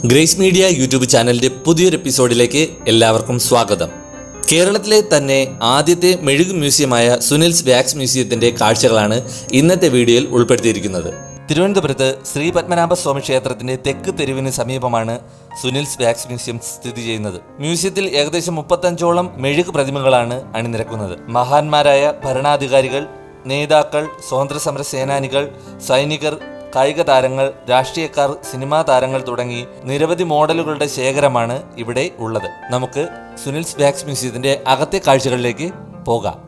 grace media YouTube ചാനലിന്റെ പുതിയൊരു എപ്പിസോഡിലേക്ക് എല്ലാവർക്കും സ്വാഗതം കേരളത്തിലെ തന്നെ ആദ്യത്തെ മെഴുക് മ്യൂസിയമായ സുനിൽസ് വാക്സ് മ്യൂസിയത്തിന്റെ കാഴ്ചകളാണ് ഇന്നത്തെ വീഡിയോയിൽ ഉൾപ്പെടുത്തിയിരിക്കുന്നത് തിരുവനന്തപുരത്ത് ശ്രീ പത്മനാഭ സ്വാമി ക്ഷേത്രത്തിന്റെ തെക്ക് തെരുവിന് സമീപമാണ് സുനിൽസ് വാക്സ് മ്യൂസിയം സ്ഥിതി ചെയ്യുന്നത് മ്യൂസിയത്തിൽ ഏകദേശം മുപ്പത്തഞ്ചോളം മെഴുക് പ്രതിമകളാണ് അണിനിരക്കുന്നത് മഹാന്മാരായ ഭരണാധികാരികൾ നേതാക്കൾ സ്വാതന്ത്ര്യ സമര സേനാനികൾ സൈനികർ കായിക താരങ്ങൾ രാഷ്ട്രീയക്കാർ സിനിമാ താരങ്ങൾ തുടങ്ങി നിരവധി മോഡലുകളുടെ ശേഖരമാണ് ഇവിടെ ഉള്ളത് നമുക്ക് സുനിൽസ് ബാക്സ് മ്യൂസിയത്തിന്റെ അകത്തെ കാഴ്ചകളിലേക്ക് പോകാം